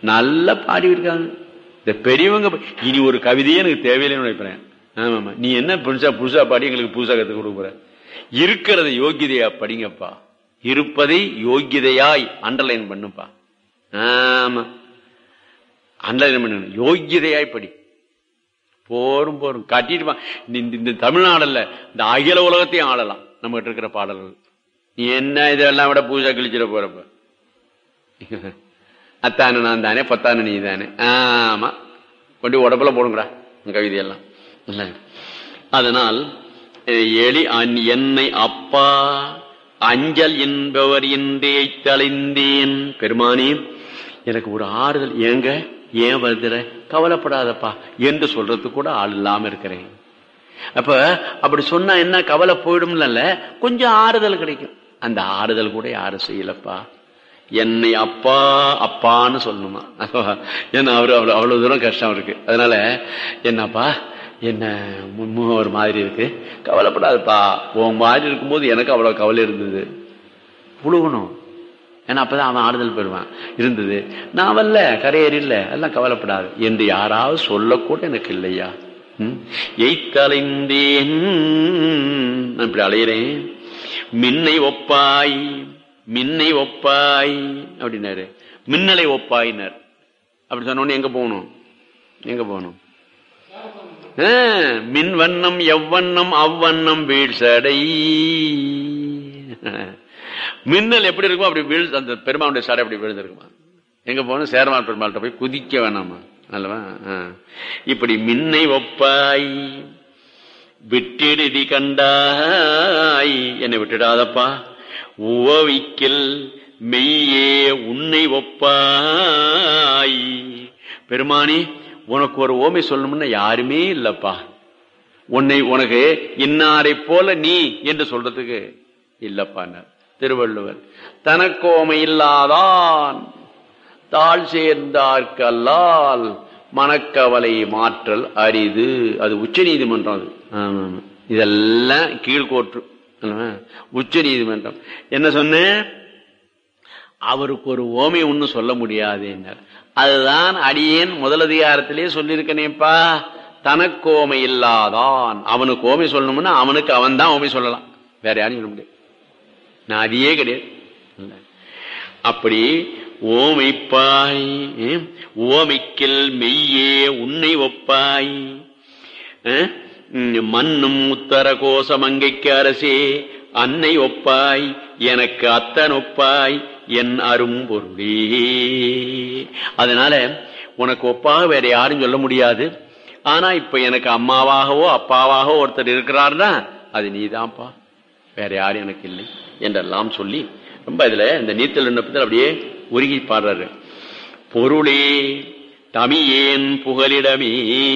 நல்லா பாடி இருக்காங்க இந்த பெரியவங்க ப- இனி ஒரு கவிதையே எனக்கு தேவையில்லைன்னு நினைக்கிறேன் ஆமாமா நீ என்ன புதுசா புதுசா பாடி எங்களுக்கு புதுசா கத்து கொடுக்குற இருக்கிறத யோகிதையா படிங்கப்பா இருப்பதை யோகிதையாய் அண்டர்லைன் பண்ணுப்பா ஆமா அண்டர்லைன் பண்ணு யோகிதையாய் படி போரும் போரும் காட்டிட்டு வா. இந்த- இந்த தமிழ்நாடல்ல இந்த அகில உலகத்தையும் ஆளலாம் நம்ம கிட்ட இருக்கிற பாடல்கள் நீ என்ன இதெல்லாம் விட பூஜா கழிச்சிட போறப்ப அத்தானு நான் தானே பத்தானு நீ தானே ஆமா கொண்டு உடம்புல போடுங்கடா உன் கவிதையெல்லாம் இல்ல. அதனால் அஹ், எலி அன்- என்னை அப்பா அஞ்சல் என்பவர் இன்றே தலைந்தேன் பெருமானி எனக்கு ஒரு ஆறுதல் ஏங்க ஏன் வருதுற கவலைப்படாதப்பா என்று சொல்றதுக்கு கூட ஆள் இல்லாம இருக்கிறேன் அப்ப அப்படி சொன்னா என்ன கவலை போயிடும்ல கொஞ்சம் ஆறுதல் கிடைக்கும் அந்த ஆறுதல் கூட யாரும் செய்யலப்பா என்னை அப்பா அப்பான்னு சொல்லணுமா ஏன்னா அவரு அவ்வளவு அவ்வளவு தூரம் கஷ்டம் இருக்கு அதனால என்னப்பா என்ன முன்முக ஒரு மாதிரி இருக்கு கவலைப்படாதுப்பா உன் மாதிரி இருக்கும்போது எனக்கு அவ்வளவு கவலை இருந்தது புழுகணும் ஏன்னா அப்பதான் அவன் ஆறுதல் பெறுவான் இருந்தது நான் வரல கரையேறி இல்ல எல்லாம் கவலைப்படாது என்று யாராவது சொல்லக்கூட எனக்கு இல்லையா ம்? எய்த்தலைந்தேன் நான் இப்படி அலையிறேன் மின்னை ஒப்பாய் மின்னை ஒப்பாய் அப்படின்னாரு மின்னலை ஒப்பாயினார் அப்படி சொன்ன உடனே எங்க போகணும் எங்க போகணும் ஆ, மின் வண்ணம் எவ்வண்ணம் அவ்வண்ணம் வீழ்சடை மின்னல் எப்படி இருக்குமோ அப்படி வீழ் அந்த பெருமானுடைய சடை அப்படி விழுந்திருக்குமா எங்க போகணும் சேரமான் பெருமாள்கிட்ட போய் குதிக்க வேணாமா அல்லவா ஆ. இப்படி மின்னை ஒப்பாய் விட்டிடுதி கண்டாய் என்னை விட்டுடாதப்பா உவவிக்கில் மெய்யே உன்னை ஒப்பாய் பெருமானி உனக்கு ஒரு ஓமை சொல்லணும்னா யாருமே இல்லப்பா உன்னை உனக்கு இன்னாரை போல நீ என்று சொல்றதுக்கு இல்லப்பான்னார் திருவள்ளுவர் தனக்கோமை இல்லாதான் தாழ் சேர்ந்தார்கல்லால் மனக்கவலை மாற்றல் அரிது அது உச்ச நீதிமன்றம் அது ஆமா, ஆமா. இதெல்லாம் கீழ்கோற்று உச்ச நீதிமன்றம் என்ன சொன்னேன் அவருக்கு ஒரு ஓமை ஒண்ணு சொல்ல முடியாது அதுதான் அடியேன் முதலதிகாரத்திலே சொல்லியிருக்கனேப்பா தனக்கு ஓமை இல்லாதான் அவனுக்கு ஓமை சொல்லணும்னா அவனுக்கு அவன் தான் ஓமை சொல்லலாம் வேற யாரும் சொல்ல முடியாது நான் அதையே கிடையாது இல்ல. அப்படி ஓமைப்பாய் ஏம், ஓமைக்கில் மெய்யே உன்னை ஒப்பாய் அஹ், ம், மண்ணும் உத்தர கோச மங்கைக்கு அரசே அன்னை ஒப்பாய் எனக்கு அத்தன் ஒப்பாய் என் அரும்பொருளே அதனால உனக்கு ஒப்பாக வேற யாரும் சொல்ல முடியாது ஆனா இப்ப எனக்கு அம்மாவாகவோ அப்பாவாகவோ ஒருத்தர் இருக்கிறார்னா அது நீதான்ப்பா வேற யாரும் எனக்கு இல்லை என்றெல்லாம் சொல்லி ரொம்ப இதுல இந்த நீத்தல் விண்ணப்பத்தில் அப்படியே உருகி பாடுறாரு பொருளே தமியேன் புகலிடமே